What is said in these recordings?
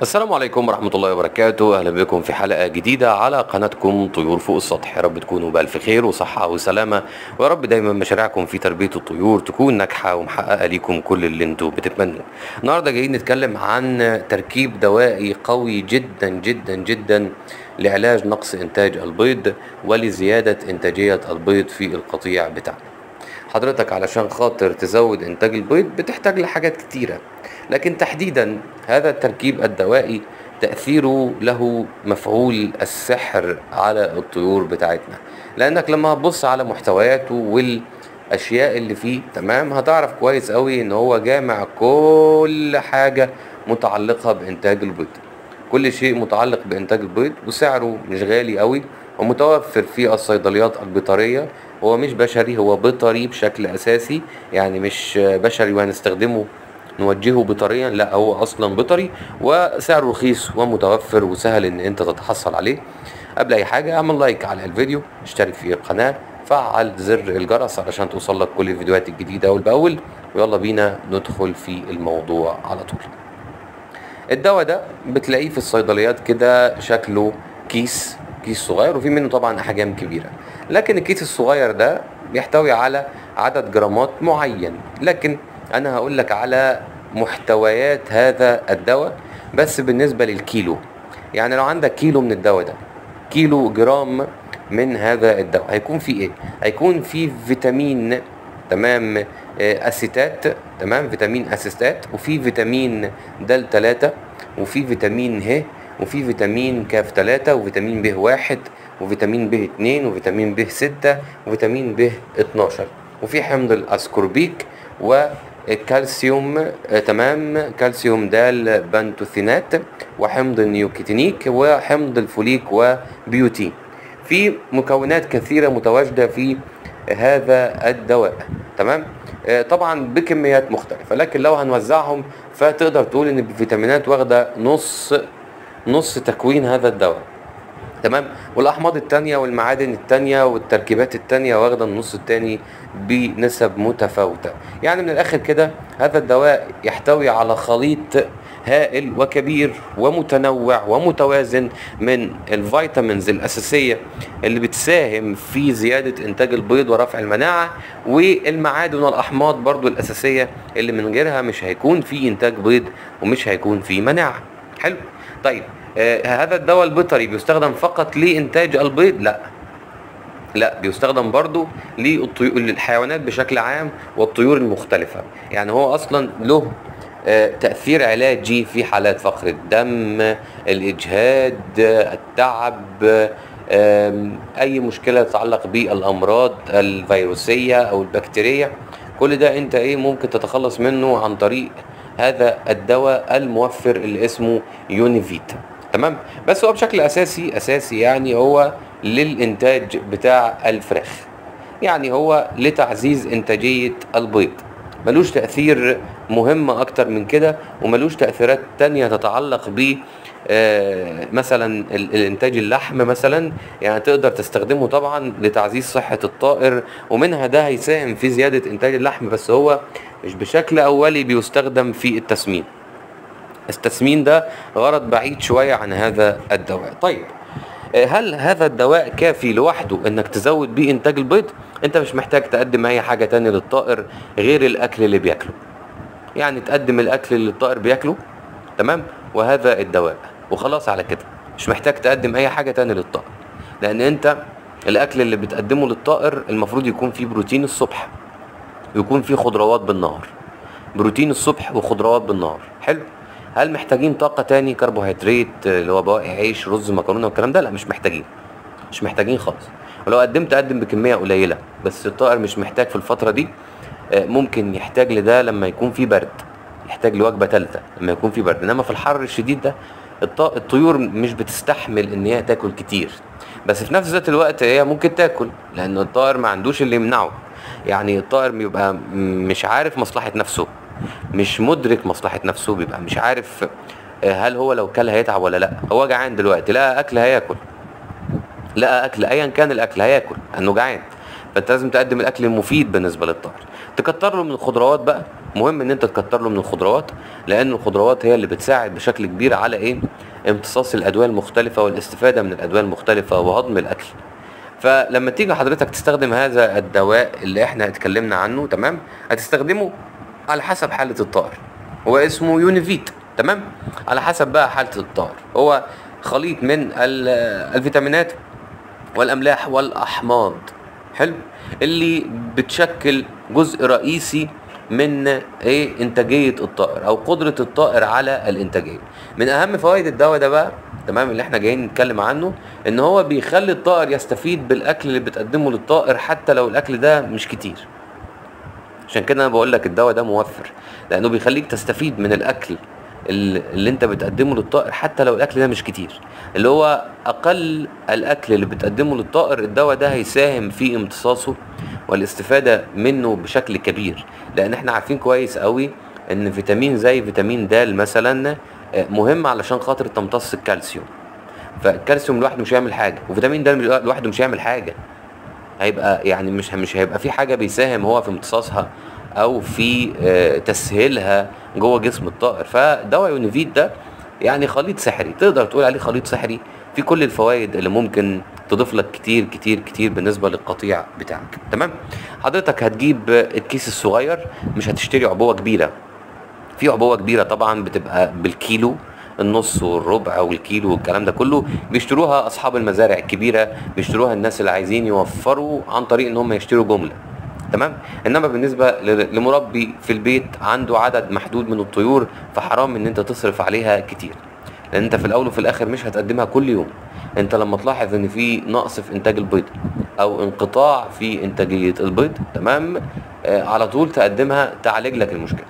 السلام عليكم ورحمة الله وبركاته أهلا بكم في حلقة جديدة على قناتكم طيور فوق السطح يا رب تكونوا بألف خير وصحة وسلامة ويا رب دايما مشاريعكم في تربية الطيور تكون ناجحة ومحققة ليكم كل اللي انتوا بتتمنوه النهاردة جايين نتكلم عن تركيب دوائي قوي جدا جدا جدا لعلاج نقص إنتاج البيض ولزيادة إنتاجية البيض في القطيع بتاعنا حضرتك علشان خاطر تزود إنتاج البيض بتحتاج لحاجات كتيرة لكن تحديدا هذا التركيب الدوائي تأثيره له مفعول السحر على الطيور بتاعتنا لأنك لما هتبص على محتوياته والأشياء اللي فيه تمام هتعرف كويس قوي إن هو جامع كل حاجة متعلقة بإنتاج البيض كل شيء متعلق بإنتاج البيض وسعره مش غالي قوي ومتوفر في الصيدليات البيطرية هو مش بشري هو بيطري بشكل أساسي يعني مش بشري وهنستخدمه نوجهه بطريا لا هو اصلا بطري وسعره رخيص ومتوفر وسهل ان انت تتحصل عليه قبل اي حاجه اعمل لايك على الفيديو اشترك في القناه فعل زر الجرس علشان توصل لك كل الفيديوهات الجديده اول باول ويلا بينا ندخل في الموضوع على طول الدواء ده بتلاقيه في الصيدليات كده شكله كيس كيس صغير وفي منه طبعا احجام كبيره لكن الكيس الصغير ده بيحتوي على عدد جرامات معين لكن انا هقول لك على محتويات هذا الدواء بس بالنسبة للكيلو يعني لو عندك كيلو من الدواء ده كيلو جرام من هذا الدواء هيكون فيه ايه هيكون فيه فيتامين تمام آه، اسيتات تمام فيتامين اسيتات وفي فيتامين د 3 وفي فيتامين ه وفي فيتامين كاف 3 وفيتامين ب 1 وفيتامين ب 2 وفيتامين ب 6 وفيتامين ب 12 وفي حمض الاسكوربيك والكالسيوم آه، تمام كالسيوم دال بنتوثينات وحمض النيوكيتينيك وحمض الفوليك وبيوتين في مكونات كثيرة متواجدة في هذا الدواء تمام آه، طبعا بكميات مختلفة لكن لو هنوزعهم فتقدر تقول ان الفيتامينات واخدة نص نص تكوين هذا الدواء تمام والاحماض التانية والمعادن التانية والتركيبات التانية واخدة النص التاني بنسب متفاوتة يعني من الاخر كده هذا الدواء يحتوي على خليط هائل وكبير ومتنوع ومتوازن من الفيتامينز الأساسية اللي بتساهم في زيادة إنتاج البيض ورفع المناعة والمعادن والأحماض برضو الأساسية اللي من غيرها مش هيكون في إنتاج بيض ومش هيكون في مناعة حلو طيب آه هذا الدواء البيطري بيستخدم فقط لإنتاج البيض لا لا بيستخدم برضو للطيو- للحيوانات بشكل عام والطيور المختلفة يعني هو أصلا له آه، تأثير علاجي في حالات فقر الدم الإجهاد آه، التعب آم، أي مشكلة تتعلق بالأمراض الفيروسية أو البكتيرية كل ده أنت إيه ممكن تتخلص منه عن طريق هذا الدواء الموفر اللي اسمه يونيفيت تمام بس هو بشكل أساسي أساسي يعني هو للإنتاج بتاع الفراخ يعني هو لتعزيز إنتاجية البيض ملوش تأثير مهم أكتر من كده وملوش تأثيرات تانية تتعلق ب آه، مثلا ال- الانتاج اللحم مثلا يعني تقدر تستخدمه طبعا لتعزيز صحة الطائر ومنها ده هيساهم في زيادة انتاج اللحم بس هو مش بشكل اولي بيستخدم في التسمين التسمين ده غرض بعيد شوية عن هذا الدواء طيب آه، هل هذا الدواء كافي لوحده انك تزود بيه انتاج البيض انت مش محتاج تقدم اي حاجة تانية للطائر غير الاكل اللي بياكله يعني تقدم الاكل اللي الطائر بياكله تمام وهذا الدواء وخلاص على كده مش محتاج تقدم اي حاجة تانية للطائر لان انت الاكل اللي بتقدمه للطائر المفروض يكون فيه بروتين الصبح ويكون فيه خضروات بالنهار بروتين الصبح وخضروات بالنهار حلو هل محتاجين طاقة تاني كربوهيدرات آه، اللي هو بواقي عيش رز مكرونة والكلام ده لا مش محتاجين مش محتاجين خالص ولو قدمت قدم بكمية قليلة بس الطائر مش محتاج في الفترة دي آه، ممكن يحتاج لده لما يكون في برد يحتاج لوجبة تالتة لما يكون في برد انما في الحر الشديد ده الط- الطيور مش بتستحمل ان هي تاكل كتير بس في نفس ذات الوقت هي ممكن تاكل لان الطائر ما عندوش اللي يمنعه يعني الطائر بيبقى م- مش عارف مصلحة نفسه مش مدرك مصلحة نفسه بيبقى مش عارف آه، هل هو لو كل هيتعب ولا لا هو جعان دلوقتي لقى اكل هياكل لقى اكل ايا كان الاكل هياكل انه جعان فانت لازم تقدم الاكل المفيد بالنسبه للطائر تكتر له من الخضروات بقى مهم ان انت تكتر له من الخضروات لان الخضروات هي اللي بتساعد بشكل كبير على ايه امتصاص الادويه المختلفه والاستفاده من الادويه المختلفه وهضم الاكل فلما تيجي حضرتك تستخدم هذا الدواء اللي احنا اتكلمنا عنه تمام هتستخدمه على حسب حاله الطائر هو اسمه يونيفيت تمام على حسب بقى حاله الطائر هو خليط من ال- الفيتامينات والاملاح والاحماض حلو اللي بتشكل جزء رئيسي من ايه انتاجيه الطائر او قدره الطائر على الانتاجيه من اهم فوائد الدواء ده بقى تمام اللي احنا جايين نتكلم عنه ان هو بيخلي الطائر يستفيد بالاكل اللي بتقدمه للطائر حتى لو الاكل ده مش كتير عشان كده انا بقول لك الدواء ده موفر لانه بيخليك تستفيد من الاكل ال- اللي انت بتقدمه للطائر حتى لو الاكل ده مش كتير اللي هو اقل الاكل اللي بتقدمه للطائر الدواء ده هيساهم في امتصاصه والاستفاده منه بشكل كبير لان احنا عارفين كويس قوي ان فيتامين زي فيتامين د مثلا آه، مهم علشان خاطر تمتص الكالسيوم فالكالسيوم لوحده مش هيعمل حاجه وفيتامين د لوحده مش هيعمل حاجه هيبقى يعني مش مش هيبقى في حاجه بيساهم هو في امتصاصها او في آه، تسهيلها جوه جسم الطائر فدواء يونيفيت ده يعني خليط سحري تقدر تقول عليه خليط سحري في كل الفوائد اللي ممكن تضيف لك كتير كتير كتير بالنسبه للقطيع بتاعك تمام حضرتك هتجيب الكيس الصغير مش هتشتري عبوه كبيره في عبوه كبيره طبعا بتبقى بالكيلو النص والربع والكيلو والكلام ده كله بيشتروها اصحاب المزارع الكبيره بيشتروها الناس اللي عايزين يوفروا عن طريق ان هم يشتروا جمله تمام انما بالنسبه ل- لمربي في البيت عنده عدد محدود من الطيور فحرام ان انت تصرف عليها كتير لان انت في الاول وفي الاخر مش هتقدمها كل يوم انت لما تلاحظ ان في نقص في انتاج البيض او انقطاع في انتاجيه البيض تمام آه على طول تقدمها تعالج لك المشكله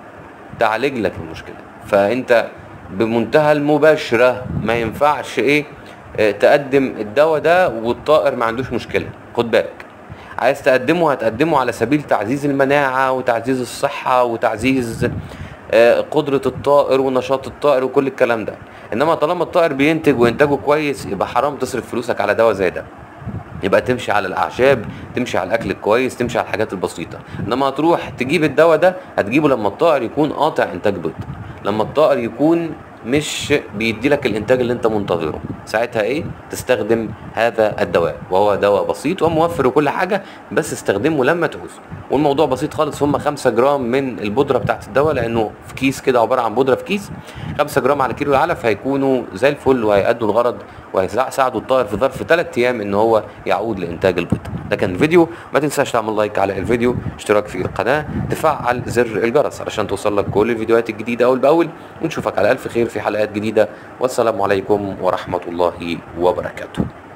تعالج لك المشكله فانت بمنتهى المباشره ما ينفعش ايه آه، تقدم الدواء ده والطائر ما عندوش مشكله خد بالك عايز تقدمه هتقدمه على سبيل تعزيز المناعه وتعزيز الصحه وتعزيز آه، قدره الطائر ونشاط الطائر وكل الكلام ده انما طالما الطائر بينتج وانتاجه كويس يبقى حرام تصرف فلوسك على دواء زي ده يبقى تمشي على الاعشاب تمشي على الاكل الكويس تمشي على الحاجات البسيطه انما هتروح تجيب الدواء ده هتجيبه لما الطائر يكون قاطع انتاج بيض لما الطائر يكون مش بيدي لك الانتاج اللي انت منتظره ساعتها ايه تستخدم هذا الدواء وهو دواء بسيط وموفر وكل حاجه بس استخدمه لما تعوز والموضوع بسيط خالص هم 5 جرام من البودره بتاعت الدواء لانه في كيس كده عباره عن بودره في كيس 5 جرام على كيلو العلف هيكونوا زي الفل وهيأدوا الغرض وهيساعدوا الطائر في ظرف 3 ايام ان هو يعود لانتاج البيض ده كان فيديو ما تنساش تعمل لايك على الفيديو اشتراك في القناه تفعل زر الجرس علشان توصل لك كل الفيديوهات الجديده اول باول ونشوفك على الف خير في حلقات جديده والسلام عليكم ورحمه الله وبركاته